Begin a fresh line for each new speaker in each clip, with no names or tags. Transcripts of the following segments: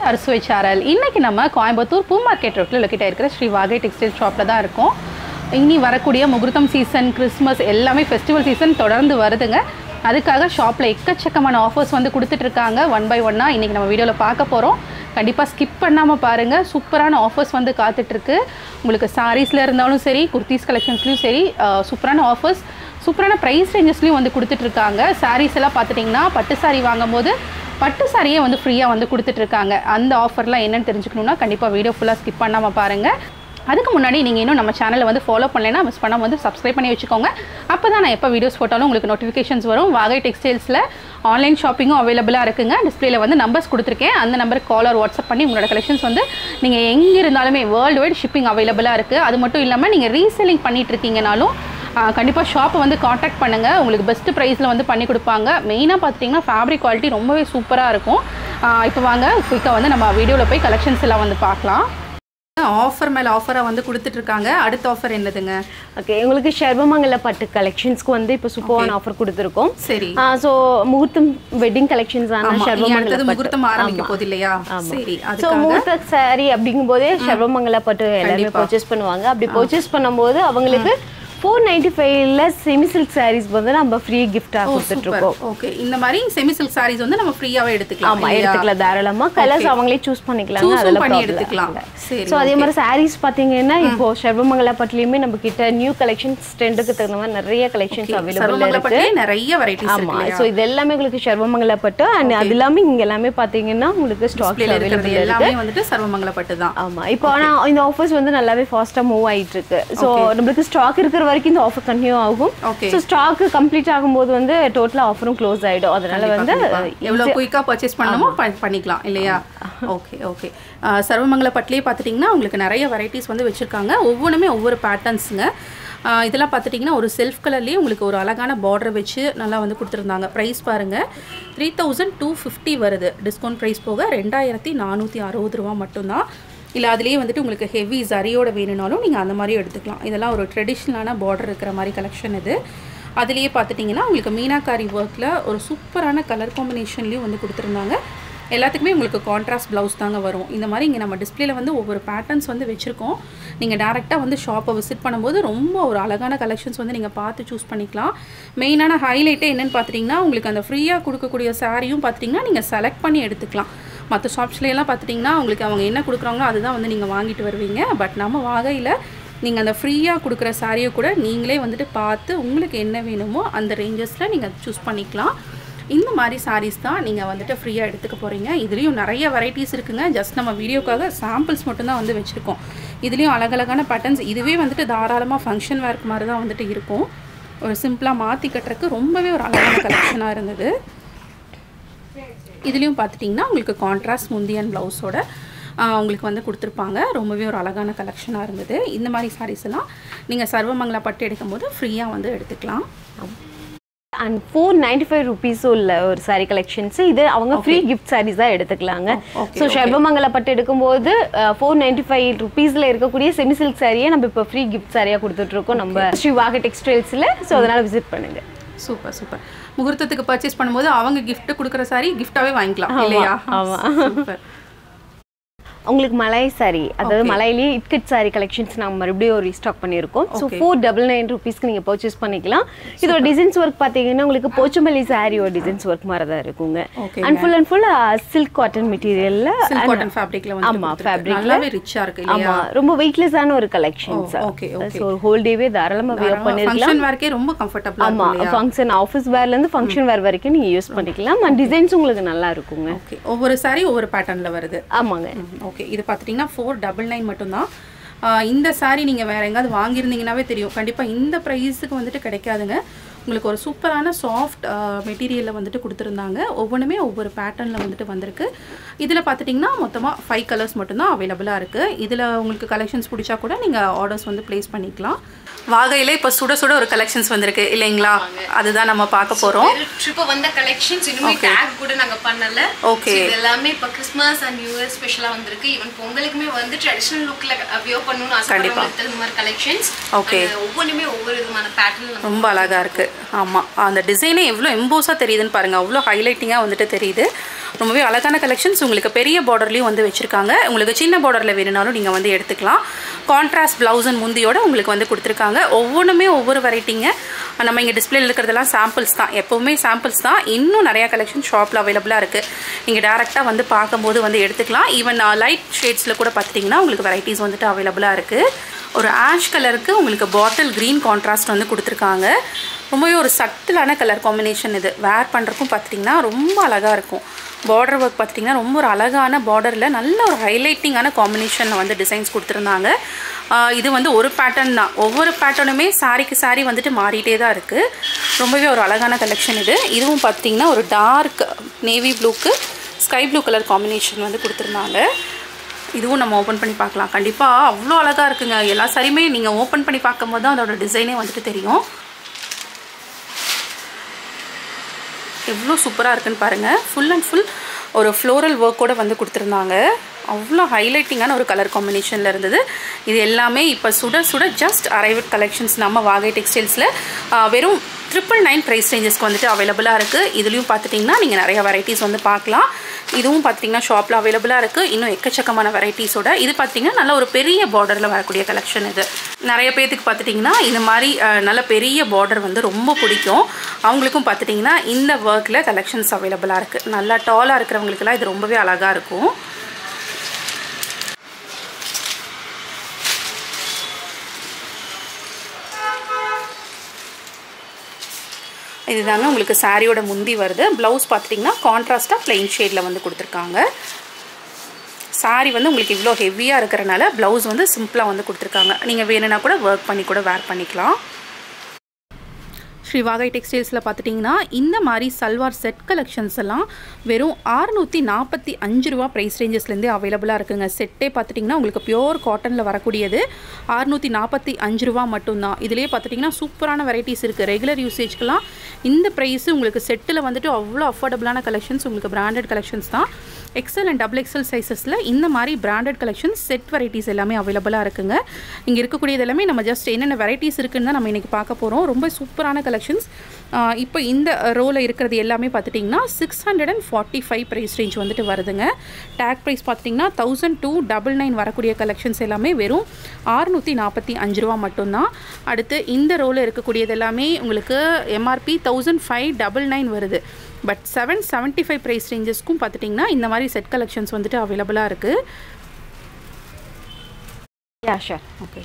அரசுவை சாரல் இன்னைக்கு நம்ம கோயம்புத்தூர் பூ மார்க்கெட் ரோட்டில் லொக்கேட் ஆயிருக்கிற ஸ்ரீ வாகை டெக்ஸ்டைல் ஷாப்பில் தான் இருக்கோம் இனி வரக்கூடிய முகூர்த்தம் சீசன் கிறிஸ்மஸ் எல்லாமே ஃபெஸ்டிவல் சீசன் தொடர்ந்து வருதுங்க அதுக்காக ஷாப்பில் எக்கச்சக்கமான ஆஃபர்ஸ் வந்து கொடுத்துட்டு இருக்காங்க ஒன் பை ஒன்னாக இன்றைக்கி நம்ம வீடியோவில் பார்க்க போகிறோம் கண்டிப்பாக ஸ்கிப் பண்ணாமல் பாருங்கள் சூப்பரான ஆஃபர்ஸ் வந்து காத்துட்ருக்கு உங்களுக்கு சாரீஸில் இருந்தாலும் சரி குர்த்திஸ் கலெக்ஷன்ஸ்லையும் சரி அஹ், சூப்பரான ஆஃபர்ஸ் சூப்பரான ப்ரைஸ் ரேஞ்சஸ்லையும் வந்து கொடுத்துட்ருக்காங்க சாரீஸ் எல்லாம் பார்த்துட்டிங்கன்னா பட்டு சாரீ வாங்கும்போது பட்டு சாரியே வந்து ஃப்ரீயாக வந்து கொடுத்துட்ருக்காங்க அந்த ஆஃபர்லாம் என்னன்னு தெரிஞ்சுக்கணுன்னா கண்டிப்பாக வீடியோ ஃபுல்லாக ஸ்கிப் பண்ணாமல் பாருங்கள் அதுக்கு முன்னாடி நீங்கள் இன்னும் நம்ம சேனலை வந்து ஃபாலோ பண்ணலைன்னா மிஸ் பண்ணாமல் வந்து சப்ஸ்கிரைப் பண்ணி வச்சுக்கோங்க அப்போ தான் நான் எப்போ வீடியோஸ் போட்டாலும் உங்களுக்கு நோட்டிஃபிகேஷன்ஸ் வரும் வாகை டெக்ஸ்டைல்ஸில் ஆன்லைன் ஷாப்பிங்கும் அவைலபிளாக இருக்குங்க டிஸ்பிளேல வந்து நம்பர்ஸ் கொடுத்துருக்கேன் அந்த நம்பருக்கு கால் ஆர் வாட்ஸ்அப் பண்ணி உங்களோட கலெக்ஷன்ஸ் வந்து நீங்கள் எங்கே இருந்தாலுமே வேர்ல்டு வைட் ஷிப்பிங் அவைலபிளாக இருக்குது அது மட்டும் இல்லாமல் நீங்கள் ரீசெல்லிங் பண்ணிட்டு இருக்கீங்கனாலும் கண்டிப்பாக ஷாப்பை வந்து காண்டாக்ட் பண்ணுங்கள் உங்களுக்கு பெஸ்ட் ப்ரைஸில் வந்து பண்ணி கொடுப்பாங்க மெயினாக பார்த்துட்டிங்கன்னா ஃபேப்ரிக் குவாலிட்டி ரொம்பவே சூப்பராக இருக்கும் இப்போ வாங்க குயிக்காக வந்து நம்ம வீடியோவில் போய் கலெக்ஷன்ஸ் எல்லாம் வந்து பார்க்கலாம் ஆஃபர் மேலே ஆஃபராக வந்து கொடுத்துட்ருக்காங்க அடுத்த ஆஃபர் என்னதுங்க
ஓகே உங்களுக்கு ஷர்வமங்கல பட்டு கலெக்ஷன்ஸ்க்கு வந்து இப்போ சூப்பரான ஆஃபர் கொடுத்துருக்கோம்
சரி
ஸோ முகூர்த்தம் வெட்டிங் கலெக்ஷன்ஸ் ஆன
ஆமா, இனி
ஷர்வமங்கல
அடுத்தது
பட்டு
முகூர்த்தம் ஆரம்பிக்க போகுது இல்லையா சரி
ஸோ
அதுக்காக
முகூர்த்த சாரி அப்படிங்கும் போதே ஷர்வமங்கல பட்டு எல்லாருமே
கண்டிப்பா.
பர்ச்சேஸ் பண்ணுவாங்க அப்படி பர்ச்சேஸ் பண்ணும்போது அவங்களுக்கு ஃபோர் நைன்டி ஃபைவ்ல செமி சில்க் சாரீஸ் வந்து நம்ம ஃப்ரீ கிஃப்டாக கொடுத்துட்டு இருக்கோம்
ஓகே இந்த மாதிரி செமி சில்க் சாரீஸ் வந்து நம்ம ஃப்ரீயாவே எடுத்துக்கலாம்
ஆமா
இல்லையா?
எடுத்துக்கலாம் தாராளமா கலர்ஸ் அவங்களே சூஸ் பண்ணிக்கலாம்
Choose
அதெல்லாம்
பண்ணி
problem
எடுத்துக்கலாம்
இல்ல.
சரி
ஸோ அதே மாதிரி சாரீஸ் பார்த்தீங்கன்னா இப்போ சர்வமங்கலா பட்டுலையுமே நம்ம கிட்ட நியூ கலெக்ஷன்ஸ் ட்ரெண்டுக்கு தகுந்த மாதிரி நிறைய கலெக்ஷன்ஸ் அவைலபிள்
சர்வமங்கல
இருக்கு
பட்டிலே நிறைய வெரைட்டிஸ்
ஆமா
இருக்கு
ஸோ இது எல்லாமே உங்களுக்கு சர்வமங்கலா பட்டு அண்ட் அது இல்லாம இங்க எல்லாமே பாத்தீங்கன்னா உங்களுக்கு ஸ்டாக்ஸ்
டிஸ்பிளேல இருக்கிறது
அவைலபிள் இருக்கு
எல்லாமே வந்துட்டு சர்வமங்கல பட்டு தான்
ஆமா இப்போ ஆனா இந்த ஆஃபர்ஸ் வந்து நல்லாவே ஃபாஸ்டா மூவ் ஆயிட்டு இருக்கு ஸோ நம்மளுக்கு ஸ்டாக் இருக்கிற வரைக்கும் இந்த ஆஃபர் கண்டினியூ ஆகும்
ஓகே
ஸோ ஸ்டாக் கம்ப்ளீட் ஆகும்போது வந்து டோட்டலா ஆஃபரும் க்ளோஸ் ஆயிடும் அதனால வந்து
எவ்வளவு குயிக்கா பர்ச்சேஸ் பண்ணணுமோ ப- பண்ணிக்கலாம் இல்லையா ஓகே ஓகே சர்வமங்கல பட்டிலே பார்த்துட்டிங்கன்னா உங்களுக்கு நிறைய வெரைட்டிஸ் வந்து வச்சிருக்காங்க ஒவ்வொன்றுமே ஒவ்வொரு பேட்டர்ன்ஸுங்க இதெல்லாம் பார்த்துட்டிங்கன்னா ஒரு செல்ஃப் கலர்லேயே உங்களுக்கு ஒரு அழகான பார்டர் வச்சு நல்லா வந்து கொடுத்துருந்தாங்க ப்ரைஸ் பாருங்கள் த்ரீ தௌசண்ட் டூ ஃபிஃப்டி வருது டிஸ்கவுண்ட் ப்ரைஸ் போக ரெண்டாயிரத்தி நானூற்றி அறுபது ரூபா மட்டும்தான் இல்லை அதுலேயே வந்துட்டு உங்களுக்கு ஹெவி சரியோட வேணும்னாலும் நீங்கள் அந்த மாதிரி எடுத்துக்கலாம் இதெல்லாம் ஒரு ட்ரெடிஷ்னலான பார்டர் இருக்கிற மாதிரி கலெக்ஷன் இது அதுலேயே பார்த்துட்டிங்கன்னா உங்களுக்கு மீனாக்காரி ஒர்க்கில் ஒரு சூப்பரான கலர் காம்பினேஷன்லேயும் வந்து கொடுத்துருந்தாங்க எல்லாத்துக்குமே உங்களுக்கு கான்ட்ராஸ்ட் ப்ளவுஸ் தாங்க வரும் இந்த மாதிரி இங்கே நம்ம டிஸ்பிளேல வந்து ஒவ்வொரு பேட்டர்ன்ஸ் வந்து வச்சுருக்கோம் நீங்கள் டேரெக்டாக வந்து ஷாப்பை விசிட் பண்ணும்போது ரொம்ப ஒரு அழகான கலெக்ஷன்ஸ் வந்து நீங்கள் பார்த்து சூஸ் பண்ணிக்கலாம் மெயினான ஹைலைட்டே என்னென்னு பார்த்துட்டிங்கன்னா உங்களுக்கு அந்த ஃப்ரீயாக கொடுக்கக்கூடிய சாரியும் பார்த்துட்டிங்கன்னா நீங்கள் செலக்ட் பண்ணி எடுத்துக்கலாம் மற்ற ஷாப்ஸ்லாம் பார்த்துட்டிங்கன்னா உங்களுக்கு அவங்க என்ன கொடுக்குறாங்களோ அதுதான் வந்து நீங்கள் வாங்கிட்டு வருவீங்க பட் நம்ம வாகையில் நீங்கள் அந்த ஃப்ரீயாக கொடுக்குற சாரியை கூட நீங்களே வந்துட்டு பார்த்து உங்களுக்கு என்ன வேணுமோ அந்த ரேஞ்சஸில் நீங்கள் சூஸ் பண்ணிக்கலாம் இந்த மாதிரி சாரீஸ் தான் நீங்கள் வந்துட்டு ஃப்ரீயாக எடுத்துக்க போகிறீங்க இதுலேயும் நிறைய வெரைட்டிஸ் இருக்குங்க ஜஸ்ட் நம்ம வீடியோக்காக சாம்பிள்ஸ் மட்டும்தான் வந்து வச்சுருக்கோம் இதுலேயும் அழகழகான பேட்டர்ன்ஸ் இதுவே வந்துட்டு தாராளமாக ஃபங்க்ஷன் வேர்க் மாதிரி தான் வந்துட்டு இருக்கும் ஒரு சிம்பிளாக மாற்றி கட்டுறதுக்கு ரொம்பவே ஒரு அழகான கலெக்ஷனாக இருந்தது இதுலேயும் பார்த்துட்டிங்கன்னா உங்களுக்கு கான்ட்ராஸ்ட் முந்தியன் ப்ளவுஸோட உங்களுக்கு வந்து கொடுத்துருப்பாங்க ரொம்பவே ஒரு அழகான கலெக்ஷனாக இருந்தது இந்த மாதிரி சாரீஸ் எல்லாம் நீங்கள் சர்வமங்கலா பட்டு எடுக்கும்போது ஃப்ரீயாக வந்து எடுத்துக்கலாம்
and four ninety five rupees உள்ள ஒரு சாரி கலெக்ஷன்ஸ் இது அவங்க ஃப்ரீ கிஃப்ட் சாரீஸ் தான் எடுத்துக்கலாங்க
okay,
ஸோ ஷர்வமங்கல பட்டு எடுக்கும்போது ஃபோர் நைன்டி ஃபைவ் ருபீஸில் இருக்கக்கூடிய செமி சில்க் சாரியை நம்ம இப்போ ஃப்ரீ கிஃப்ட் சாரியாக கொடுத்துட்ருக்கோம் நம்ம ஸ்ரீ வாக டெக்ஸ்டைல்ஸில் ஸோ அதனால விசிட் பண்ணுங்க
சூப்பர் சூப்பர் முகூர்த்தத்துக்கு பர்ச்சேஸ் பண்ணும்போது அவங்க gift கொடுக்குற சாரி கிஃப்டாகவே வாங்கிக்கலாம் இல்லையா
ஆமா.
சூப்பர்
உங்களுக்கு மலை சாரி அதாவது மலையிலேயே இட்கட் சாரி கலெக்ஷன்ஸ் நாங்கள் மறுபடியும் ஒரு ரீஸ்டாக் பண்ணியிருக்கோம் ஸோ ஃபோர் டபுள் நைன் ருபீஸ்க்கு நீங்கள் பர்ச்சேஸ் பண்ணிக்கலாம் இதோட டிசைன்ஸ் ஒர்க் பார்த்தீங்கன்னா உங்களுக்கு போச்சமல்லி சாரியோட டிசைன்ஸ் ஒர்க் மாதிரி தான் இருக்குங்க
Okay.
And full and full silk cotton மெட்டீரியலில்
சில்க் காட்டன் ஃபேப்ரிக்ல வந்து
ஆமா,
கொடுத்திருக்கு.
fabricல.
நல்லாவே ரிச்சா இருக்கு இல்லையா
ஆமா ரொம்ப வெயிட்லெஸ்ஸான ஒரு collections
oh, okay, okay.
So whole டேவே தாராளமாக வியர் பண்ணிருக்கலாம்
ஃபங்க்ஷன் வேர்க்கே ரொம்ப கம்ஃபர்டபுளா
ஆமா
இருக்கும் இல்லையா
ஃபங்க்ஷன் ஆஃபீஸ் வேர்ல இருந்து ஃபங்க்ஷன் வேர் வரைக்கும் நீங்க யூஸ் பண்ணிக்கலாம் அண்ட் டிசைன்ஸ் உங்களுக்கு நல்லா இருக்குங்க
ஓகே ஒவ்வொரு சாரி ஒவ்வொரு பேட்டர்ன்ல வருது
ஆமாங்க
ஓகே இது பார்த்துட்டிங்கன்னா ஃபோர் டபுள் நைன் மட்டும்தான் ஆஹ் இந்த saree நீங்கள் வேறு எங்காவது வாங்கியிருந்தீங்கன்னாவே தெரியும் கண்டிப்பாக இந்த ப்ரைஸுக்கு வந்துட்டு கிடைக்காதுங்க உங்களுக்கு ஒரு சூப்பரான சாஃப்ட் மெட்டீரியலில் வந்துட்டு கொடுத்துருந்தாங்க ஒவ்வொன்றுமே ஒவ்வொரு பேட்டர்னில் வந்துட்டு வந்திருக்கு இதில் பார்த்துட்டிங்கன்னா மொத்தமாக ஃபைவ் கலர்ஸ் மட்டும்தான் அவைலபிளாக இருக்குது இதில் உங்களுக்கு கலெக்ஷன்ஸ் பிடிச்சா கூட நீங்கள் ஆர்டர்ஸ் வந்து ப்ளேஸ் பண்ணிக்கலாம் வாகையில் இப்போ சுட சுட ஒரு கலெக்ஷன்ஸ் வந்திருக்கு இல்லைங்களா அதுதான் நம்ம பார்க்க போகிறோம்
ட்ரிப் வந்த கலெக்ஷன்ஸ் இன்னுமே டேக் கூட நாங்க பண்ணல
Okay.
So, இது எல்லாமே இப்ப கிறிஸ்மஸ் அண்ட் நியூ இயர் ஸ்பெஷலா வந்திருக்கு ஈவன் பொங்கலுக்குமே வந்து ட்ரெடிஷனல் லுக்ல வியர் பண்ணணும்னு ஆசைப்படுறவங்களுக்கு தகுந்த மாதிரி கலெக்ஷன்ஸ்
Okay.
ஒவ்வொன்றுமே ஒவ்வொரு விதமான பேட்டர்ன்
ரொம்ப அழகாக இருக்குது ஆமாம் அந்த டிசைனே எவ்வளோ எம்போஸாக தெரியுதுன்னு பாருங்கள் அவ்வளோ ஹைலைட்டிங்காக வந்துட்டு தெரியுது ரொம்பவே அழகான கலெக்ஷன்ஸ் உங்களுக்கு பெரிய பார்டர்லேயும் வந்து வச்சுருக்காங்க உங்களுக்கு சின்ன பார்டரில் வேணும்னாலும் நீங்கள் வந்து எடுத்துக்கலாம் கான்ட்ராஸ்ட் ப்ளவுஸ் அண்ட் முந்தியோட உங்களுக்கு வந்து கொடுத்துருக்காங்க ஒவ்வொன்றுமே ஒவ்வொரு வெரைட்டிங்க நம்ம இங்கே டிஸ்பிளேல இருக்கிறதெல்லாம் சாம்பிள்ஸ் தான் எப்போவுமே சாம்பிள்ஸ் தான் இன்னும் நிறையா கலெக்ஷன் ஷாப்பில் அவைலபிளாக இருக்குது நீங்கள் டேரெக்டாக வந்து பார்க்கும்போது வந்து எடுத்துக்கலாம் ஈவன் லைட் ஷேட்ஸில் கூட பார்த்துட்டிங்கன்னா உங்களுக்கு வெரைட்டிஸ் வந்துட்டு அவைலபிளாக இருக்குது ஒரு ஆஷ் கலருக்கு உங்களுக்கு பாட்டில் க்ரீன் கான்ட்ராஸ்ட் வந்து கொடுத்துருக்காங்க ரொம்பவே ஒரு சட்டிலான கலர் காம்பினேஷன் இது வேர் பண்ணுறக்கும் பார்த்துட்டிங்கன்னா ரொம்ப அழகாக இருக்கும் பார்டர் ஒர்க் பார்த்துட்டிங்கன்னா ரொம்ப ஒரு அழகான பார்டரில் நல்ல ஒரு ஹைலைட்டிங்கான காம்பினேஷனில் வந்து டிசைன்ஸ் கொடுத்துருந்தாங்க ஆஹ் இது வந்து ஒரு பேட்டர்ன் தான் ஒவ்வொரு பேட்டர்னுமே சாரிக்கு சாரி வந்துட்டு மாறிட்டே தான் இருக்குது ரொம்பவே ஒரு அழகான கலெக்ஷன் இது இதுவும் பார்த்திங்கன்னா ஒரு டார்க் நேவி ப்ளூக்கு ஸ்கை ப்ளூ கலர் காம்பினேஷன் வந்து கொடுத்துருந்தாங்க இதுவும் நம்ம ஓப்பன் பண்ணி பார்க்கலாம் கண்டிப்பாக அவ்வளோ அழகாக இருக்குங்க எல்லா சாரியுமே நீங்கள் ஓப்பன் பண்ணி பார்க்கும்போது தான் அதோட டிசைனே வந்துட்டு தெரியும் எவ்வளோ சூப்பராக இருக்குன்னு பாருங்கள் ஃபுல் அண்ட் ஃபுல் ஒரு ஃப்ளோரல் ஒர்க்கோட வந்து கொடுத்துருந்தாங்க அவ்வளோ ஹைலைட்டிங்கான ஒரு கலர் காம்பினேஷனில் இருந்தது இது எல்லாமே இப்போ சுட சுட ஜஸ்ட் அரைவட் கலெக்ஷன்ஸ் நம்ம வாகை டெக்ஸ்டைல்ஸில் வெறும் ட்ரிபிள் நைன் ப்ரைஸ் ரேஞ்சஸ்க்கு வந்துட்டு அவைலபிளாக இருக்குது இதுலேயும் பார்த்துட்டிங்கன்னா நீங்கள் நிறைய வெரைட்டிஸ் வந்து பார்க்கலாம் இதுவும் பார்த்தீங்கன்னா ஷாப்பில் அவைலபிளாக இருக்குது இன்னும் எக்கச்சக்கமான வெரைட்டிஸோட இது பார்த்தீங்கன்னா நல்ல ஒரு பெரிய பார்டரில் வரக்கூடிய கலெக்ஷன் இது நிறைய பேர்த்துக்கு பார்த்துட்டிங்கன்னா இந்த மாதிரி அஹ், நல்ல பெரிய பார்டர் வந்து ரொம்ப பிடிக்கும் அவங்களுக்கும் பார்த்துட்டிங்கன்னா இந்த ஒர்க்கில் கலெக்ஷன்ஸ் அவைலபிளாக இருக்குது நல்லா டாலாக இருக்கிறவங்களுக்குலாம் இது ரொம்பவே அழகாக இருக்கும் இதுதாங்க உங்களுக்கு சாரியோட முந்தி வருது ப்ளவுஸ் பார்த்துட்டிங்கன்னா கான்ட்ராஸ்ட்டாக plain ஷேடில் வந்து கொடுத்துருக்காங்க சாரி வந்து உங்களுக்கு இவ்வளோ ஹெவியாக இருக்கிறனால ப்ளவுஸ் வந்து சிம்பிளாக வந்து கொடுத்துருக்காங்க நீங்கள் வேணும்னா கூட ஒர்க் பண்ணி கூட வேர் பண்ணிக்கலாம் ஸ்ரீ வாகை டெக்ஸ்டைல்ஸில் பார்த்துட்டிங்கன்னா இந்த மாதிரி சல்வார் செட் கலெக்ஷன்ஸ் எல்லாம் வெறும் ஆறுநூற்றி நாற்பத்தி அஞ்சு ரூபா ப்ரைஸ் ரேஞ்சஸ்லேருந்தே அவைலபிளாக இருக்குங்க செட்டே பார்த்துட்டிங்கன்னா உங்களுக்கு பியோர் காட்டனில் வரக்கூடியது ஆறுநூற்றி நாற்பத்தி அஞ்சு ரூபா மட்டும்தான் இதுலேயே பார்த்துட்டிங்கன்னா சூப்பரான வெரைட்டிஸ் இருக்குது ரெகுலர் யூசேஜ்க்கெலாம் இந்த ப்ரைஸு உங்களுக்கு செட்டில் வந்துட்டு அவ்வளோ அஃபோர்டபுளான கலெக்ஷன்ஸ் உங்களுக்கு பிராண்டட் கலெக்ஷன்ஸ் தான் எக்ஸல் அண்ட் டபுள் எக்ஸல் சைஸஸில் இந்த மாதிரி பிராண்டட் கலெக்ஷன்ஸ் செட் வெரைட்டிஸ் எல்லாமே அவைலபிளாக இருக்குங்க இங்கே இருக்கக்கூடியது எல்லாமே நம்ம ஜஸ்ட் என்னென்ன வெரைட்டிஸ் இருக்குன்னு தான் நம்ம இன்றைக்கி பார்க்க போகிறோம் ரொம்ப சூப்பரான கலெக்ஷன்ஸ் இப்போ இந்த ரோவில் இருக்கிறது எல்லாமே பார்த்துட்டிங்கன்னா six hundred and forty five price range வந்துட்டு வருதுங்க டேக் ப்ரைஸ் பார்த்துட்டிங்கன்னா தௌசண்ட் டூ டபுள் நைன் வரக்கூடிய கலெக்ஷன்ஸ் எல்லாமே வெறும் ஆறுநூற்றி நாற்பத்தி அஞ்சு ரூபா மட்டும்தான் அடுத்து இந்த ரோவில் இருக்கக்கூடியது எல்லாமே உங்களுக்கு MRP thousand five double nine வருது but seven seventy five price ரேஞ்சஸ்க்கும் பார்த்துட்டிங்கன்னா இந்த மாதிரி செட் கலெக்ஷன்ஸ் வந்துட்டு அவைலபிளாக இருக்குது
யா ஷூர்
ஓகே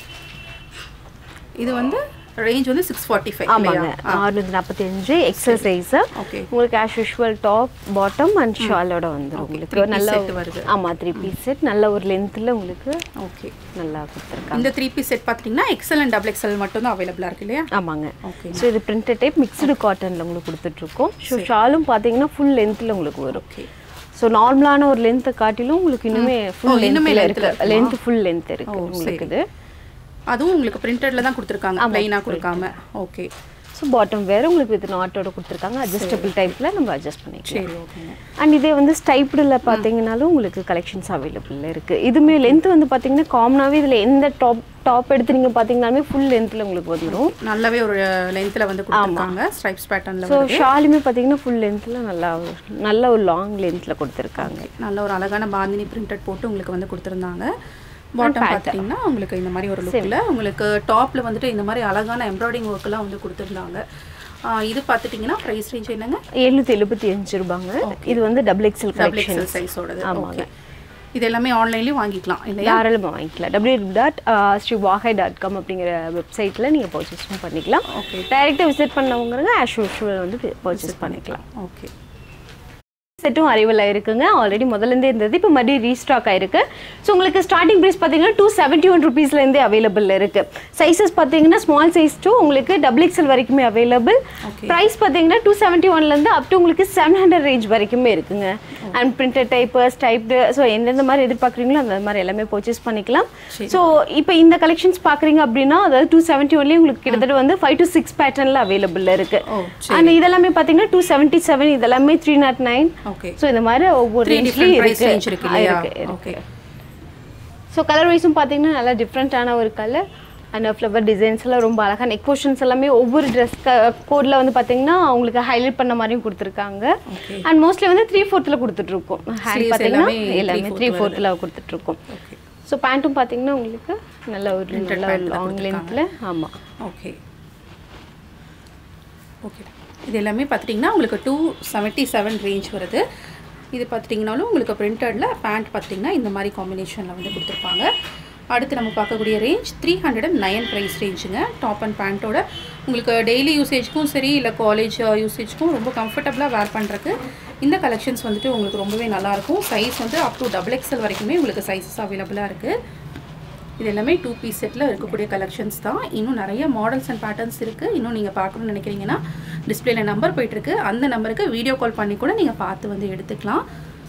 இது வந்து ரேஞ்ச் வந்து சிக்ஸ் ஃபார்ட்டி ஃபைவ்
ஆமாங்க ஆறுநூத்தி நாற்பத்தி அஞ்சு எக்ஸல் சைஸ்
ஓகே
உங்களுக்கு as usual top bottom and ஷாலோட வந்துடும்
three
உங்களுக்கு
piece
நல்ல
set வருது.
ஆமா த்ரீ பீஸ் செட் நல்ல ஒரு லென்த்தில் உங்களுக்கு
ஓகே
நல்லா கொடுத்துருக்காங்க
இந்த த்ரீ பீஸ் செட் பார்த்துட்டிங்கன்னா எக்ஸல் அண்ட் டபுள் எக்ஸல் மட்டும் தான் அவைலபிளாக இருக்கு இல்லையா
ஆமாங்க
ஓகே
ஸோ இது பிரிண்டட் டைப் மிக்ஸ்டு காட்டனில் உங்களுக்கு கொடுத்துட்ருக்கோம் ஸோ ஷாலும் பார்த்தீங்கன்னா ஃபுல் லென்த்தில் உங்களுக்கு வரும்
ஓகே
ஸோ நார்மலான ஒரு லென்த்தை காட்டிலும் உங்களுக்கு இன்னுமே ஃபுல்
இன்னுமே
லென்த்தில்
length ல
இருக்கு லென்த் ஃபுல் லென்த் இருக்கு
ஓ,
உங்களுக்கு இது
அதுவும் உங்களுக்கு பிரிண்டட்ல தான் கொடுத்துருக்காங்க பிளைனாக கொடுக்காம ஓகே
ஸோ பாட்டம் வேறு உங்களுக்கு வித் நாட்டோட கொடுத்துருக்காங்க அட்ஜஸ்டபிள் டைப்பில் நம்ம அட்ஜஸ்ட் பண்ணிக்கலாம்
சரி ஓகேங்க
அண்ட் இதே வந்து ஸ்டைப்டில் பார்த்தீங்கன்னாலும் உங்களுக்கு கலெக்ஷன்ஸ் அவைலபிள் இருக்குது இதுமே லென்த் வந்து பார்த்தீங்கன்னா காமனாகவே இதில் எந்த டாப் டாப் எடுத்து நீங்கள் பார்த்தீங்கன்னாலுமே ஃபுல் லென்த்தில் உங்களுக்கு வந்துடும்
நல்லாவே ஒரு லென்த்தில் வந்து கொடுத்துருக்காங்க ஸ்ட்ரைப்ஸ் பேட்டர்னில்
ஸோ ஷாலுமே பார்த்தீங்கன்னா ஃபுல் லென்த்தில் நல்லா நல்ல ஒரு லாங் லென்த்தில் கொடுத்துருக்காங்க
நல்ல ஒரு அழகான பாந்தினி பிரிண்டட் போட்டு உங்களுக்கு வந்து கொடுத்துருந்தாங்க பாட்டம் பார்த்தீங்கன்னா உங்களுக்கு இந்த மாதிரி ஒரு லுக்கில் உங்களுக்கு டாப்பில் வந்துட்டு இந்த மாதிரி அழகான எம்ப்ராய்டிங் ஒர்க்கெல்லாம் வந்து கொடுத்துருந்தாங்க ஆ, இது பார்த்துட்டிங்கன்னா ப்ரைஸ் ரேஞ்ச் என்னங்க
எழுநூற்றி எழுபத்தி அஞ்சு ரூபாங்க இது வந்து double XL
double
collection
XL சைஸோடது
ஆமாங்க.
ஓகே இது எல்லாமே ஆன்லைன்லேயும் வாங்கிக்கலாம் இல்லையா
தாராளமாக வாங்கிக்கலாம் W dot Sri Vagai dot com அப்படிங்கிற வெப்சைட்டில் நீங்கள் பர்ச்சேஸும் பண்ணிக்கலாம்
ஓகே
டைரெக்டாக விசிட் பண்ணவங்கிறங்க ஆஸ் யூஷுவல் வந்து பர்ச்சேஸ் பண்ணிக்கலாம்
ஓகே
செட்டும் அரைவல் ஆயிருக்குங்க ஆல்ரெடி முதல்லேருந்தே இருந்தது இப்போ மறுபடியும் ரீஸ்டாக் ஆயிருக்கு ஸோ உங்களுக்கு ஸ்டார்டிங் ப்ரைஸ் பார்த்தீங்கன்னா டூ செவன்ட்டி ஒன் ருபீஸ்லேருந்தே அவைலபிள் இருக்கு சைஸஸ் பார்த்தீங்கன்னா ஸ்மால் சைஸ் டூ உங்களுக்கு டபுள் எக்ஸல் வரைக்குமே அவைலபிள்
Okay.
ப்ரைஸ் பார்த்தீங்கன்னா டூ செவன்ட்டி ஒன்லேருந்து அப் டு உங்களுக்கு செவன் ஹண்ட்ரட் ரேஞ்ச் வரைக்குமே இருக்குங்க and printed type striped so எந்தெந்த மாதிரி எதிர்பார்க்குறீங்களோ அந்த மாதிரி எல்லாமே பர்ச்சேஸ் பண்ணிக்கலாம் ஸோ இப்போ இந்த கலெக்ஷன்ஸ் பார்க்குறீங்க அப்படின்னா அதாவது டூ செவன்ட்டி ஒன்லேயே உங்களுக்கு கிட்டத்தட்ட வந்து ஃபைவ் டு சிக்ஸ் பேட்டர்னில் அவைலபிள் இருக்கு
ஓ
அண்ட் இதெல்லாமே பார்த்தீங்கன்னா டூ செவன்ட்டி செவன் இதெல்லாமே three nought nine
okay
so இந்த மாதிரி ஒவ்வொரு
த்ரீ டிஃப்ரெண்ட்
ரேஞ்ச்லையும்
ப்ரைஸ் ரேஞ்ச் இருக்கு இல்லையா
இருக்கு
ஓகே
ஸோ கலர் வைஸும் பார்த்தீங்கன்னா நல்லா டிஃப்ரெண்ட்டான ஒரு கலர் அண்ட் ஃப்ளவர் டிசைன்ஸ் எல்லாம் ரொம்ப அழகாக நெக் போர்ஷன்ஸ் எல்லாமே ஒவ்வொரு ட்ரெஸ் கோடில் வந்து பார்த்தீங்கன்னா உங்களுக்கு ஹைலைட் பண்ண மாதிரியும் கொடுத்துருக்காங்க அண்ட் மோஸ்ட்லி வந்து த்ரீ ஃபோர்த்தில் கொடுத்துட்ருக்கோம் ஹேண்ட்
Sleeves
பார்த்தீங்கன்னா
எல்லாமே
எல்லாமே
three-fourth
த்ரீ ஃபோர்த்தில் கொடுத்துட்ருக்கோம் ஸோ பேண்ட்டும் பார்த்தீங்கன்னா உங்களுக்கு நல்ல ஒரு
Printed
நல்ல
pant ல
லாங் லென்த்தில் ஆமாம்
ஓகே ஓகே இது எல்லாமே பார்த்துட்டிங்கன்னா உங்களுக்கு டூ செவன்ட்டி செவன் ரேஞ்ச் வருது இது பார்த்துட்டிங்கனாலும் உங்களுக்கு பிரிண்டடில் பேண்ட் பார்த்துட்டிங்கன்னா இந்த மாதிரி காம்பினேஷனில் வந்து கொடுத்துருப்பாங்க அடுத்து நம்ம பார்க்கக்கூடிய range three hundred and nine price ரேஞ்சுங்க டாப் அண்ட் பேண்ட்டோட உங்களுக்கு டெய்லி யூசேஜ்க்கும் சரி இல்லை காலேஜ் யூசேஜ்க்கும் ரொம்ப கம்ஃபர்டபுளாக வேர் பண்ணுறதுக்கு இந்த கலெக்ஷன்ஸ் வந்துட்டு உங்களுக்கு ரொம்பவே நல்லாயிருக்கும் சைஸ் வந்து அப் டு டபுள் எக்ஸல் வரைக்குமே உங்களுக்கு சைஸஸ் அவைலபிளாக இருக்குது இது எல்லாமே டூ பீஸ் செட்டில் இருக்கக்கூடிய கலெக்ஷன்ஸ் தான் இன்னும் நிறைய மாடல்ஸ் அண்ட் பேட்டர்ன்ஸ் இருக்குது இன்னும் நீங்கள் பார்க்கணும்னு நினைக்கிறீங்கன்னா டிஸ்பிளேல நம்பர் போயிட்டுருக்கு அந்த நம்பருக்கு வீடியோ கால் பண்ணி கூட நீங்கள் பார்த்து வந்து எடுத்துக்கலாம்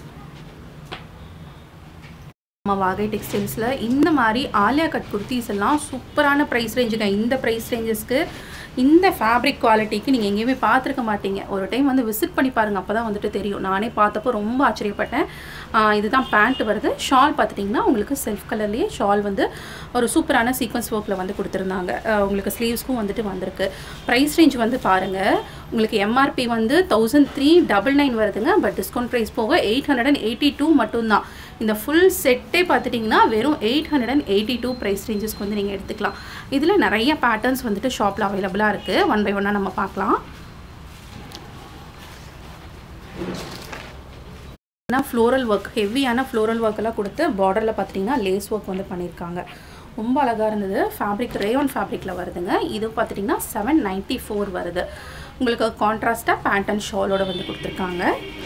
நம்ம வாகை டெக்ஸ்டைல்ஸில் இந்த மாதிரி ஆலியா கட் குர்த்திஸ் எல்லாம் சூப்பரான ப்ரைஸ் ரேஞ்சுங்க இந்த ப்ரைஸ் ரேஞ்சஸ்க்கு இந்த ஃபேப்ரிக் குவாலிட்டிக்கு நீங்கள் எங்கேயுமே பார்த்துருக்க மாட்டீங்க ஒரு டைம் வந்து விசிட் பண்ணி பாருங்கள் அப்போ தான் வந்துட்டு தெரியும் நானே பார்த்தப்போ ரொம்ப ஆச்சரியப்பட்டேன் ஆஹ் இதுதான் பேண்ட் வருது ஷால் பார்த்துட்டிங்கன்னா உங்களுக்கு செல்ஃப் கலர்லேயே ஷால் வந்து ஒரு சூப்பரான சீக்வன்ஸ் ஒர்க்கில் வந்து கொடுத்துருந்தாங்க ஆஹ் உங்களுக்கு ஸ்லீவ்ஸ்க்கும் வந்துட்டு வந்திருக்கு ப்ரைஸ் ரேஞ்ச் வந்து பாருங்கள் உங்களுக்கு எம்ஆர்பி வந்து தௌசண்ட் த்ரீ டபுள் நைன் வருதுங்க பட் டிஸ்கவுண்ட் ப்ரைஸ் போக eight hundred and eighty two மட்டும்தான் இந்த ஃபுல் செட்டே பார்த்துட்டிங்கன்னா வெறும் eight hundred and eighty two price ரேஞ்சஸ்க்கு வந்து நீங்கள் எடுத்துக்கலாம் இதில் நிறைய பேட்டர்ன்ஸ் வந்துட்டு ஷாப்பில் அவைலபிளாக இருக்குது ஒன் பை ஒன்னாக நம்ம பார்க்கலாம் ஆனால் ஃப்ளோரல் ஒர்க் ஹெவியான ஃப்ளோரல் ஒர்க்கெல்லாம் கொடுத்து பார்டரில் பார்த்துட்டிங்கன்னா லேஸ் ஒர்க் வந்து பண்ணியிருக்காங்க ரொம்ப அழகாக இருந்தது ஃபேப்ரிக் ரேயான் ஃபேப்ரிக்கில் வருதுங்க இது பார்த்துட்டிங்கன்னா செவன் நைன்ட்டி ஃபோர் வருது உங்களுக்கு கான்ட்ராஸ்ட்டாக பேண்ட் அண்ட் ஷாலோட வந்து கொடுத்துருக்காங்க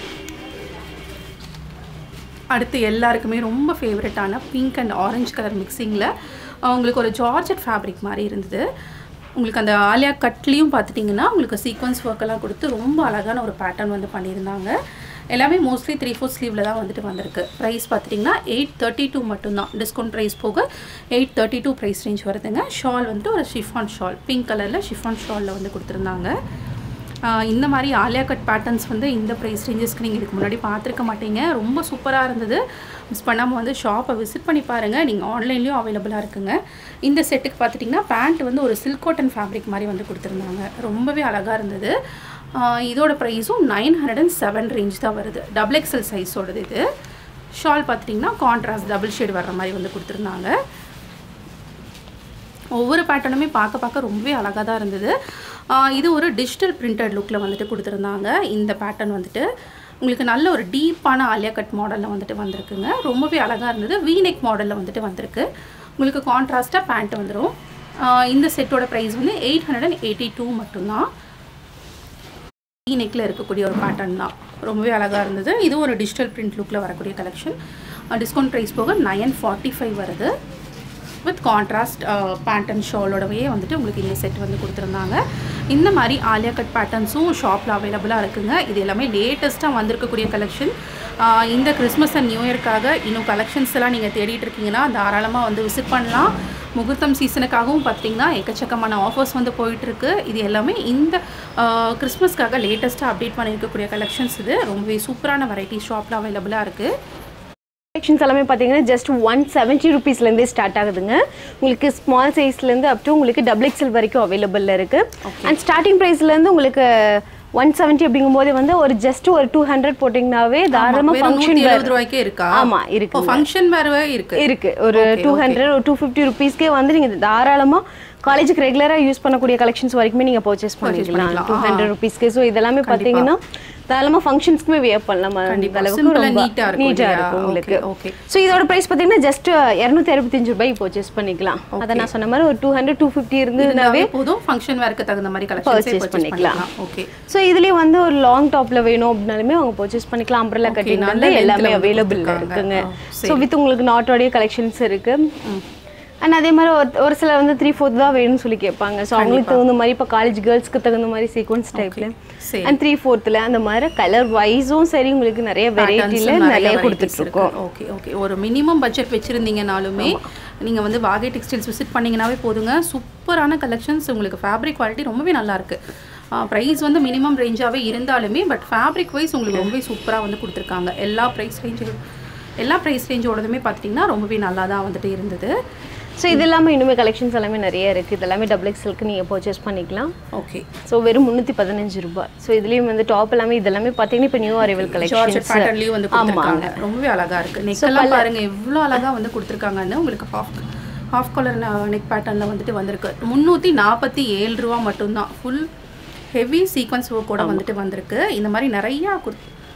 அடுத்து எல்லாருக்குமே ரொம்ப ஃபேவரட்டான பிங்க் அண்ட் ஆரஞ்சு கலர் மிக்சிங்கில் உங்களுக்கு ஒரு ஜார்ஜட் ஃபேப்ரிக் மாதிரி இருந்தது உங்களுக்கு அந்த ஆலியா கட்லேயும் பார்த்துட்டிங்கன்னா உங்களுக்கு சீக்வன்ஸ் ஒர்க்கெல்லாம் கொடுத்து ரொம்ப அழகான ஒரு பேட்டர்ன் வந்து பண்ணியிருந்தாங்க எல்லாமே மோஸ்ட்லி த்ரீ ஃபோர் ஸ்லீவில் தான் வந்துட்டு வந்திருக்கு ப்ரைஸ் பார்த்துட்டிங்கன்னா எயிட் தேர்ட்டி டூ மட்டும்தான் டிஸ்கவுண்ட் ப்ரைஸ் போக eight thirty two price range வருதுங்க ஷால் வந்துட்டு ஒரு ஷிஃபான் ஷால் பிங்க் கலரில் ஷிஃபான் ஷாலில் வந்து கொடுத்துருந்தாங்க ஆஹ் இந்த மாதிரி ஆலியா கட் பேட்டர்ன்ஸ் வந்து இந்த ப்ரைஸ் ரேஞ்சஸ்க்கு நீங்கள் இதுக்கு முன்னாடி பார்த்துருக்க மாட்டீங்க ரொம்ப சூப்பராக இருந்தது மிஸ் பண்ணாமல் வந்து ஷாப்பை விசிட் பண்ணி பாருங்கள் நீங்கள் ஆன்லைன்லேயும் அவைலபிளாக இருக்குங்க இந்த செட்டுக்கு பார்த்துட்டிங்கன்னா பேண்ட் வந்து ஒரு சில்க் காட்டன் ஃபேப்ரிக் மாதிரி வந்து கொடுத்துருந்தாங்க ரொம்பவே அழகாக இருந்தது ஆஹ் இதோட ப்ரைஸும் nine hundred and seven range தான் வருது டபுள் எக்ஸல் சைஸோடது இது ஷால் பார்த்துட்டிங்கன்னா கான்ட்ராஸ்ட் டபுள் ஷேட் வர்ற மாதிரி வந்து கொடுத்துருந்தாங்க ஒவ்வொரு பேட்டர்னுமே பார்க்க பார்க்க ரொம்பவே அழகாக தான் இருந்தது ஆஹ் இது ஒரு டிஜிட்டல் பிரிண்டட் லுக்கில் வந்துட்டு கொடுத்துருந்தாங்க இந்த பேட்டர்ன் வந்துட்டு உங்களுக்கு நல்ல ஒரு டீப்பான ஆலியா கட் மாடலில் வந்துட்டு வந்திருக்குங்க ரொம்பவே அழகாக இருந்தது வீநெக் மாடலில் வந்துட்டு வந்திருக்கு உங்களுக்கு கான்ட்ராஸ்ட்டாக பேண்ட் வந்துடும் ஆஹ் இந்த செட்டோட ப்ரைஸ் வந்து eight hundred and eighty two மட்டும்தான் நெக்கில் இருக்கக்கூடிய ஒரு பேட்டர்ன் தான் ரொம்பவே அழகாக இருந்தது இது ஒரு டிஜிட்டல் பிரிண்ட் லுக்கில் வரக்கூடிய கலெக்ஷன் டிஸ்கவுண்ட் ப்ரைஸ் போக நயன் ஃபார்ட்டி ஃபைவ் வருது வித் கான்ட்ராஸ்ட் பேண்ட் அண்ட் ஷாலோடவே வந்துட்டு உங்களுக்கு இந்த செட் வந்து கொடுத்துருந்தாங்க இந்த மாதிரி ஆலியா கட் பேட்டர்ன்ஸும் ஷாப்பில் அவைலபிளாக இருக்குங்க இது எல்லாமே லேட்டஸ்ட்டாக வந்திருக்கக்கூடிய கலெக்ஷன் இந்த கிறிஸ்மஸ் அண்ட் நியூ இயர்க்காக இன்னும் கலெக்ஷன்ஸ் எல்லாம் நீங்கள் தேடிட்டு இருக்கீங்கன்னா தாராளமாக வந்து விசிட் பண்ணலாம் முகூர்த்தம் சீசனுக்காகவும் பார்த்தீங்கன்னா எக்கச்சக்கமான ஆஃபர்ஸ் வந்து போயிட்டுருக்கு இது எல்லாமே இந்த கிறிஸ்மஸ்க்காக லேட்டஸ்ட்டாக அப்டேட் பண்ணியிருக்கக்கூடிய கலெக்ஷன்ஸ் இது ரொம்பவே சூப்பரான வெரைட்டி ஷாப்பில் அவைலபிளாக இருக்குது
கலெக்ஷன்ஸ் எல்லாமே பார்த்தீங்கன்னா ஜஸ்ட் ஒன் செவன்ட்டி ருபீஸ்லேருந்தே ஸ்டார்ட் ஆகுதுங்க உங்களுக்கு ஸ்மால் சைஸ்லேருந்து அப் டு உங்களுக்கு டபுள் எக்ஸல் வரைக்கும் அவைலபிளில் இருக்குது அண்ட் ஸ்டார்டிங் ப்ரைஸ்லேருந்து உங்களுக்கு ஒன் செவன்ட்டி அப்படிங்கும்போது வந்து ஒரு ஜஸ்ட் ஒரு டூ ஹண்ட்ரட் போட்டிங்கனாவே தாராளமாக
வெறும்
ஃபங்க்ஷன்
170 ரூபாய்க்கே இருக்கா
ஆமா, இருக்குங்க.
ஃபங்க்ஷன் வேறவே இருக்கு
இருக்கு ஒரு டூ ஹண்ட்ரட் ஒரு டூ ஃபிஃப்டி ருபீஸ்க்கே வந்து நீங்கள் தாராளமாக காலேஜுக்கு ரெகுலராக யூஸ் பண்ணக்கூடிய கலெக்ஷன்ஸ் வரைக்குமே நீங்கள் பர்ச்சேஸ் பண்ணிக்கலாம்
பண்ணிக்கலாம்.
டூ ஹண்ட்ரட் ருபீஸ்க்கு ஸோ இதெல்லாமே பார்த்தீங்கன்னா தாராளமாக ஃபங்க்ஷன்ஸ்க்குமே வியர் பண்ணலாம் அந்த
கண்டிப்பா.
அளவுக்கு
Simple ஆ
ரொம்ப
neat ஆ இருக்கும்
நீட்டாக
இல்லையா?
இருக்கும் உங்களுக்கு
Okay, okay.
ஸோ இதோட ப்ரைஸ் பார்த்தீங்கன்னா ஜஸ்ட் இரநூத்தி அறுபத்தஞ்சு ரூபாய் பர்ச்சேஸ் பண்ணிக்கலாம் அதை நான் சொன்ன மாதிரி ஒரு டூ ஹண்ட்ரட் டூ ஃபிஃப்டி இருந்ததுனாவே
இருந்தாவே போதும் ஃபங்க்ஷன் வேர்க்கு தகுந்த மாதிரி கலெக்ஷன்ஸே
Purchase
பர்ச்சேஸ்
பண்ணிக்கலாம்.
பண்ணிக்கலாம் ஓகே
ஸோ இதுலேயே வந்து ஒரு லாங் டாப்ல வேணும் அப்படின்னாலுமே அவங்க பர்ச்சேஸ் பண்ணிக்கலாம் அம்பரலா
Okay,
கட்டிங்
நல்ல
வந்து
lengthல
எல்லாமே
வந்து
அவைலபிள்
கொடுத்திருக்காங்க.
இருக்குங்க
ஆ,
ஸோ வித் உங்களுக்கு நாட்டோடைய கலெக்ஷன்ஸ் இருக்கு அண்ட் அதே மாதிரி ஒரு ஒரு சிலர் வந்து த்ரீ ஃபோர்த் தான் வேணும்னு சொல்லி கேட்பாங்க ஸோ அவங்களுக்கு தகுந்த மாதிரி இப்போ காலேஜ் கேர்ள்ஸ்க்கு தகுந்த மாதிரி சீக்வன்ஸ் டைப்ல
சரி.
அண்ட் த்ரீ ஃபோர்த்தில் அந்த மாதிரி கலர் வைஸும் சரி உங்களுக்கு நிறைய வெரைட்டியில் நிறைய கொடுத்துட்டு இருக்கோம்
ஓகே ஓகே ஒரு மினிமம் பட்ஜெட் வச்சிருந்தீங்கனாலுமே நீங்க வந்து வாகை டெக்ஸ்டைல்ஸ் விசிட் பண்ணீங்கனாவே போதுங்க சூப்பரான கலெக்ஷன்ஸ் உங்களுக்கு ஃபேப்ரிக் குவாலிட்டி ரொம்பவே நல்லா இருக்கு ப்ரைஸ் வந்து மினிமம் ரேஞ்சாகவே இருந்தாலுமே பட் ஃபேப்ரிக் வைஸ் உங்களுக்கு ரொம்பவே சூப்பராக வந்து கொடுத்துருக்காங்க எல்லா ப்ரைஸ் ரேஞ்சு எல்லா ப்ரைஸ் ரேஞ்சோடதுமே பார்த்துட்டிங்கன்னா ரொம்பவே நல்லா தான் வந்துட்டு இருந்தது
ஸோ இது இல்லாமல் இன்னுமே கலெக்ஷன்ஸ் எல்லாமே நிறைய இருக்குது இது எல்லாமே டபுள் எக்ஸ்எல்க்கு நீங்கள் பர்ச்சேஸ் பண்ணிக்கலாம்
ஓகே
ஸோ வெறும் முந்நூற்றி பதினஞ்சு ரூபாய் ஸோ இதுலேயும் வந்து டாப் எல்லாமே இது எல்லாமே பார்த்தீங்கன்னா இப்போ நியூ அரைவல்
ஜார்ஜெட்
கலெக்ஷன்ஸ்
பேட்டர்ன்லயும் வந்து கொடுத்துருக்காங்க ரொம்பவே அழகா இருக்கு நெக் எல்லாம் பாருங்க எவ்வளோ அழகா வந்து கொடுத்துருக்காங்கன்னு உங்களுக்கு ஹாஃப் ஹாஃப் கலர் நெக் பேட்டர்னில் வந்துட்டு வந்திருக்கு முந்நூற்றி நாற்பத்தி ஏழு ரூபா மட்டும்தான் ஃபுல் ஹெவி சீக்வன்ஸ் கூட வந்துட்டு வந்திருக்கு இந்த மாதிரி நிறையா குர்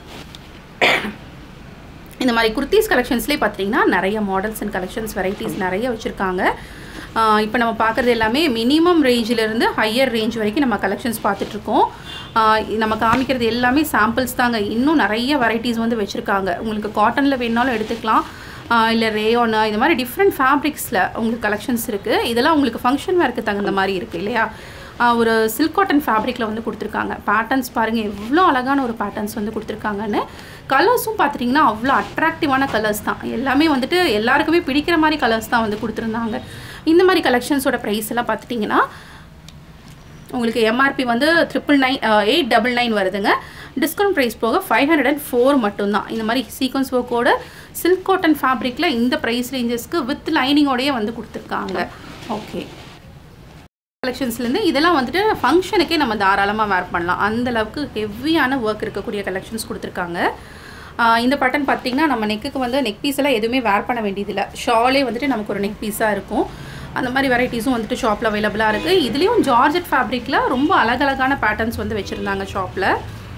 இந்த மாதிரி குர்த்திஸ் கலெக்ஷன்ஸ்லேயே பார்த்தீங்கன்னா நிறைய மாடல்ஸ் அண்ட் கலெக்ஷன்ஸ் வெரைட்டிஸ் நிறைய வச்சுருக்காங்க இப்போ நம்ம பார்க்குறது எல்லாமே மினிமம் ரேஞ்சிலேருந்து ஹையர் ரேஞ்ச் வரைக்கும் நம்ம கலெக்ஷன்ஸ் பார்த்துட்ருக்கோம் நம்ம காமிக்கிறது எல்லாமே சாம்பிள்ஸ் தாங்க இன்னும் நிறைய வெரைட்டிஸ் வந்து வச்சுருக்காங்க உங்களுக்கு காட்டனில் வேணாலும் எடுத்துக்கலாம் இல்லை ரேயோனு இந்த மாதிரி டிஃப்ரெண்ட் ஃபேப்ரிக்ஸில் உங்களுக்கு கலெக்ஷன்ஸ் இருக்குது இதெல்லாம் உங்களுக்கு ஃபங்க்ஷன் வேர்க்கு தகுந்த மாதிரி இருக்குது இல்லையா ஆஹ் ஒரு சில்க் காட்டன் ஃபேப்ரிக்கில் வந்து கொடுத்துருக்காங்க பேட்டர்ன்ஸ் பாருங்கள் எவ்வளோ அழகான ஒரு பேட்டர்ன்ஸ் வந்து கொடுத்துருக்காங்கன்னு கலர்ஸும் பார்த்துட்டிங்கன்னா அவ்வளோ அட்ராக்டிவான கலர்ஸ் தான் எல்லாமே வந்துட்டு எல்லாருக்குமே பிடிக்கிற மாதிரி கலர்ஸ் தான் வந்து கொடுத்துருந்தாங்க இந்த மாதிரி கலெக்ஷன்ஸோட ப்ரைஸ் எல்லாம் பார்த்துட்டிங்கன்னா உங்களுக்கு எம்ஆர்பி வந்து triple nine eight double nine வருதுங்க டிஸ்கவுண்ட் ப்ரைஸ் போக ஃபைவ் ஹண்ட்ரட் அண்ட் ஃபோர் மட்டும்தான் இந்த மாதிரி சீக்வன்ஸ் ஒர்க்கோட சில்க் காட்டன் ஃபேப்ரிக்கில் இந்த ப்ரைஸ் ரேஞ்சஸ்க்கு வித் லைனிங்கோடயே வந்து கொடுத்துருக்காங்க ஓகே கலெக்ஷன்ஸ்லேருந்து இதெல்லாம் வந்துட்டு ஃபங்க்ஷனுக்கே நம்ம தாராளமாக வேர் பண்ணலாம் அந்த அளவுக்கு ஹெவியான ஒர்க் இருக்கக்கூடிய கலெக்ஷன்ஸ் கொடுத்துருக்காங்க ஆஹ் இந்த பட்டன் பார்த்தீங்கன்னா நம்ம நெக்குக்கு வந்து நெக் பீஸ் எல்லாம் எதுவுமே வேர் பண்ண வேண்டியதில்லை ஷாலே வந்துட்டு நமக்கு ஒரு நெக் பீஸாக இருக்கும் அந்த மாதிரி வெரைட்டிஸும் வந்துட்டு ஷாப்பில் அவைலபிளாக இருக்குது இதுலேயும் ஜார்ஜெட் ஃபேப்ரிக்கில் ரொம்ப அழகழகான பேட்டர்ன்ஸ் வந்து வச்சுருந்தாங்க ஷாப்பில்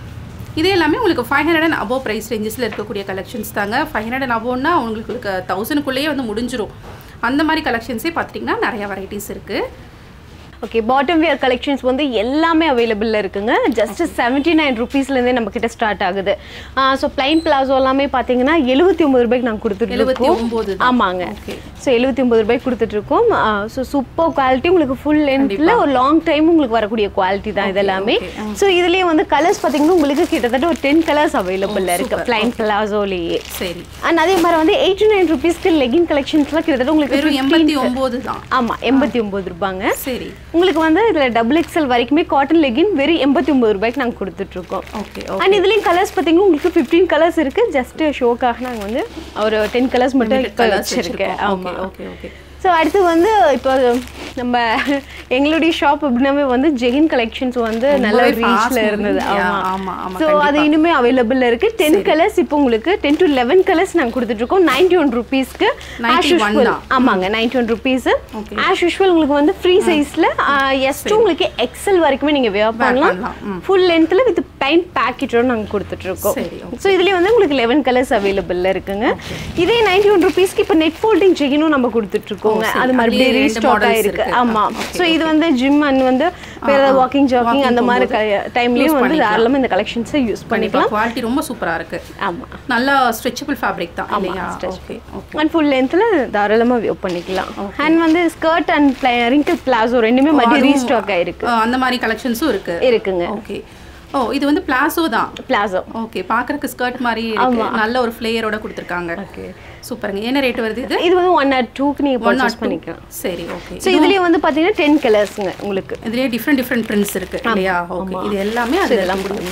இது எல்லாமே உங்களுக்கு five hundred and above price ரேஞ்சஸில் இருக்கக்கூடிய கலெக்ஷன்ஸ் தாங்க ஃபைவ் ஹண்ட்ரட் அண்ட் அபோவ்னா உங்களுக்கு தௌசண்ட்குள்ளேயே வந்து முடிஞ்சிரும் அந்த மாதிரி கலெக்ஷன்ஸே பார்த்திங்கன்னா நிறைய வெரைட்டிஸ் இருக்குது
ஓகே பாட்டம் வியர் கலெக்ஷன்ஸ் வந்து எல்லாமே அவைலபிளில் இருக்குங்க ஜஸ்ட் செவன்ட்டி நைன் ருபீஸ்லேருந்தே நம்ம கிட்ட ஸ்டார்ட் ஆகுது ஸோ பிளைன் பிளாசோ எல்லாமே பார்த்தீங்கன்னா எழுபத்தி ஒம்பது ரூபாய்க்கு நாங்கள் கொடுத்துட்டு
எழுபத்தி
இருக்கோம்
ஒம்பது
ஆமாங்க
Okay.
ஸோ எழுபத்தி ஒம்பது ரூபாய்க்கு கொடுத்துட்டு இருக்கோம் ஸோ சூப்பர் குவாலிட்டி உங்களுக்கு ஃபுல் லென்த்தில் ஒரு லாங் டைம் உங்களுக்கு வரக்கூடிய குவாலிட்டி தான் இது எல்லாமே ஸோ இதுலேயே வந்து கலர்ஸ் பார்த்தீங்கன்னா உங்களுக்கு கிட்டத்தட்ட ஒரு டென் கலர்ஸ் அவைலபிளில் இருக்கு பிளைன் பிளாசோலேயே
சரி
அண்ட் அதே மாதிரி வந்து எயிட்டி நைன் ருபீஸ்க்கு லெகின் கலெக்ஷன்ஸ்லாம் கிட்டத்தட்ட உங்களுக்கு
வெறும் எண்பத்தி ஒம்பது தான்
ஆமாம் எண்பத்தி ஒம்பது ரூபாங்க
சரி
உங்களுக்கு வந்து இதில் டபுள் எக்ஸ்எல் வரைக்குமே காட்டன் லெகின் வெறும் எண்பத்தி ஒம்பது ரூபாய்க்கு நாங்கள் கொடுத்துட்ருக்கோம்
ஓகே
அண்ட் இதுலேயும் கலர்ஸ் பார்த்தீங்கன்னா உங்களுக்கு ஃபிஃப்டீன் கலர்ஸ் இருக்குது ஜஸ்ட் ஷோக்காக நாங்கள் வந்து ஒரு டென் கலர்ஸ் மட்டும் இப்போ வச்சுருக்கேன்
ஓகே
ஆமாம்
ஓகே ஓகே
ஸோ அடுத்து வந்து இப்போ நம்ம எங்களுடைய ஷாப் அப்படின்னாவே வந்து ஜெகின் கலெக்ஷன்ஸ் வந்து நல்ல
ரொம்பவே fast
ரீச்ல
moving.
இருந்தது
Yeah,
ஆமா
ஆமா, ஆமா,
ஸோ அது இனிமே அவைலபிள் இருக்கு டென் கலர்ஸ் இப்போ உங்களுக்கு டென் டு லெவன் கலர்ஸ் நாங்கள் கொடுத்துட்டு இருக்கோம் நைன்டி ஒன் ருபீஸ்க்கு
91 தான்.
ஆமாங்க ninety one rupees
Okay.
As usual உங்களுக்கு வந்து ஃப்ரீ சைஸ்ல எஸ் டூ உங்களுக்கு எக்ஸல் வரைக்குமே நீங்க வேர் பண்ணலாம்
பண்ணலாம். ம்.
ஃபுல் லென்த்ல வித் டைம் பேக்கெட்டோட நாங்கள் கொடுத்துட்டு இருக்கோம்
சரி,
ஸோ இதுலேயே வந்து உங்களுக்கு லெவன் கலர்ஸ் அவைலபிள்ல இருக்குங்க இதே நைன்டி ஒன் ருபீஸ்க்கு இப்போ நெட் ஃபோல்டிங் செகினும் நம்ம கொடுத்துட்டு இருக்கோங்க
சரி.
அது மறுபடியும்
அதுலயே ரெண்டு
ரீஸ்டாக்
models
ஆயிருக்கு
இருக்கு.
ஆமா
ஆ, okay,
ஸோ இது வந்து ஜிம் அண்ட் வந்து வேற ஏதாவது வாக்கிங் ஜாக்கிங்
walking
அந்த மாதிரி டைம்லயும் வந்து
பண்ணிக்கலாம்.
தாராளமா இந்த கலெக்ஷன்ஸை யூஸ்
கண்டிப்பா
பண்ணிக்கலாம்
குவாலிட்டி ரொம்ப சூப்பரா இருக்கு
ஆமா
நல்லா ஸ்ட்ரெச்சபிள் ஃபேப்ரிக் தான் இல்லையா ஓகே ஓகே
அண்ட் ஃபுல் லென்த்தில் தாராளமாக வியூ பண்ணிக்கலாம் அண்ட் வந்து ஸ்கர்ட் அண்ட் ரிங்கிள் பிளாசோ ரெண்டுமே மறுபடியும் ரீஸ்டாக் ஆயிருக்கு
அந்த மாதிரி கலெக்ஷன்ஸும் இருக்கு
இருக்குங்க
ஓகே ஓ இது வந்து பிளாசோ தான்
பிளாசோ
ஓகே பார்க்கறதுக்கு ஸ்கர்ட் மாதிரி இருக்கு நல்ல ஒரு ஃப்ளேயரோட கொடுத்துருக்காங்க சூப்பருங்க என்ன ரேட் வருது இது
இது வந்து ஒன் ஆர் டூக்கு நீங்கள்
ஒன்
பர்ச்சேஸ் பண்ணிக்கலாம்
சரி ஓகே
ஸோ இதுலேயே வந்து பார்த்தீங்கன்னா டென் கலர்ஸுங்க உங்களுக்கு
இதுலயே டிஃப்ரெண்ட் டிஃப்ரெண்ட் பிரிண்ட்ஸ் இருக்கு இல்லையா ஓகே இது எல்லாமே அது
இதெல்லாம் பாருங்க.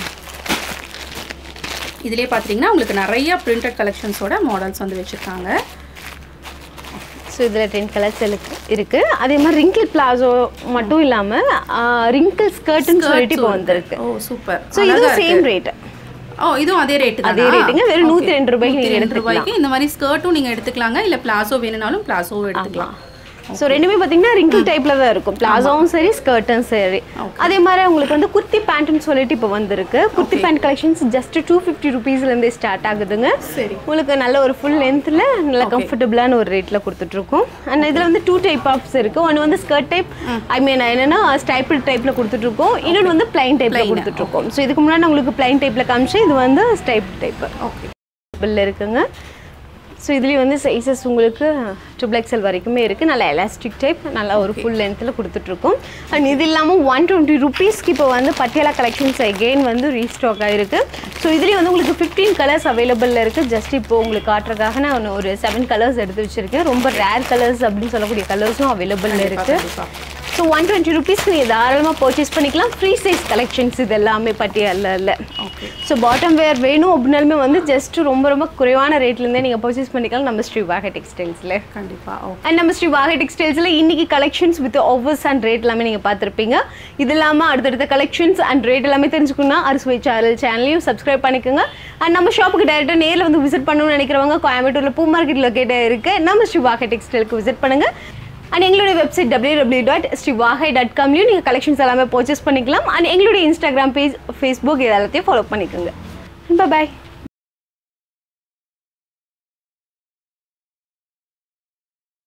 இதுலயே பாத்தீங்கன்னா உங்களுக்கு நிறைய பிரிண்டட் கலெக்ஷன்ஸோட மாடல்ஸ் வந்து வச்சிருக்காங்க
ஸோ இதில் டென் கலர்ஸ் இருக்கு அதே மாதிரி ரிங்கிள் பிளாசோ மட்டும் இல்லாமல் ரிங்கிள் ஸ்கர்ட்னு சொல்லிட்டு இப்போ வந்திருக்கு
ஓ சூப்பர்
ஸோ இதுவும் சேம் ரேட்
ஓ இதுவும் அதே ரேட் தான்
அதே ரேட்டுங்க, வெறும் 102 ரூபாய்க்கு நீங்க எடுத்துக்கலாம்.
ரூபாய்க்கு இந்த மாதிரி ஸ்கர்ட்டும் நீங்க எடுத்துக்கலாங்க இல்ல பிளாசோ வேணும்னாலும் பிளாசோவும் எடுத்துக்கலாம்
ஸோ ரெண்டுமே பார்த்தீங்கன்னா ரிங்கிள் டைப்பில் தான் இருக்கும் பிளாசோவும் சரி ஸ்கர்ட்டும் சரி அதே மாதிரி உங்களுக்கு வந்து குர்த்தி பேண்ட்னு சொல்லிட்டு இப்போ வந்திருக்கு kurti pant collections just two fifty ருபீஸ்லேருந்தே ஸ்டார்ட் ஆகுதுங்க
சரி
உங்களுக்கு நல்ல ஒரு ஃபுல் லென்த்தில் நல்ல கம்ஃபர்டபுளான ஒரு ரேட்டில் கொடுத்துட்ருக்கோம் அண்ட் இதில் வந்து டூ டைப் ஆஃப்ஸ் இருக்குது ஒன்று வந்து ஸ்கர்ட் டைப் ஐ மீன் என்னன்னா ஸ்டைப்பிள் டைப்பில் கொடுத்துட்ருக்கோம் இன்னொன்று வந்து பிளைன் டைப்பில் கொடுத்துட்ருக்கோம் ஸோ இதுக்கு முன்னாடி உங்களுக்கு பிளைன் டைப்பில் காமிச்சேன் இது வந்து ஸ்டைப் டைப்
ஓகே
பில் இருக்குங்க ஸோ இதுலேயும் வந்து சைஸஸ் உங்களுக்கு ட்ரிபிள் எக்ஸல் வரைக்குமே இருக்குது நல்ல எலாஸ்டிக் டைப் நல்லா ஒரு ஃபுல் லென்த்தில் கொடுத்துட்ருக்கோம் அண்ட் இது இல்லாமல் ஒன் டுவெண்ட்டி ருபீஸ்க்கு இப்போ வந்து பட்டியாலா கலெக்ஷன்ஸ் அகெயின் வந்து ரீஸ்டாக் ஆகிருக்கு ஸோ இதுலேயும் வந்து உங்களுக்கு ஃபிஃப்டீன் கலர்ஸ் அவைலபிளில் இருக்குது ஜஸ்ட் இப்போ உங்களுக்கு காட்டுறதுக்காக நான் ஒரு செவன் கலர்ஸ் எடுத்து வச்சுருக்கேன் ரொம்ப ரேர் கலர்ஸ் அப்படின்னு சொல்லக்கூடிய கலர்ஸும் அவைலபிளில் இருக்குது
கண்டிப்பா
ஸோ ஒன் டுவெண்ட்டி ருபீஸ்க்கு நீங்கள் தாராளமாக பர்ச்சேஸ் பண்ணிக்கலாம் ஃப்ரீ சைஸ் கலெக்ஷன்ஸ் இது எல்லாமே பட்டியாலில் இல்லை
ஓகே
ஸோ பாட்டம் வேர் வேணும் அப்படின்னாலுமே வந்து ஜஸ்ட் ரொம்ப ரொம்ப குறைவான ரேட்லேருந்தே நீங்கள் பர்ச்சேஸ் பண்ணிக்கலாம் நம்ம ஸ்ரீ வாக டெக்ஸ்டைல்ஸில்
கண்டிப்பா ஓகே
அண்ட் நம்ம ஸ்ரீ வாக டெக்ஸ்டைல்ஸில் இன்னைக்கு collections with offers and rate எல்லாமே நீங்கள் பார்த்துருப்பீங்க இது இல்லாமல் அடுத்தடுத்த கலெக்ஷன்ஸ் அண்ட் ரேட் எல்லாமே தெரிஞ்சுக்கணும்னா அரிசுவை சேனல் சேனலையும் சப்ஸ்கிரைப் பண்ணிக்கோங்க அண்ட் நம்ம ஷாப்புக்கு டேரெக்டாக நேரில் வந்து விசிட் பண்ணணும்னு நினைக்கிறவங்க கோயம்புத்தூரில் பூ மார்க்கெட் லொக்கேட் இருக்கு நம்ம ஸ்ரீ வாக டெக்ஸ்டைலுக்கு விசிட் பண்ணுங்க அண்ட் எங்களுடைய website W W dot Sri Vagai dot காம்லையும் நீங்கள் கலெக்ஷன்ஸ் எல்லாமே பர்ச்சேஸ் பண்ணிக்கலாம் அண்ட் எங்களுடைய இன்ஸ்டாகிராம் பேஜ் ஃபேஸ்புக் இது எல்லாத்தையும் ஃபாலோ பண்ணிக்கோங்க பாய்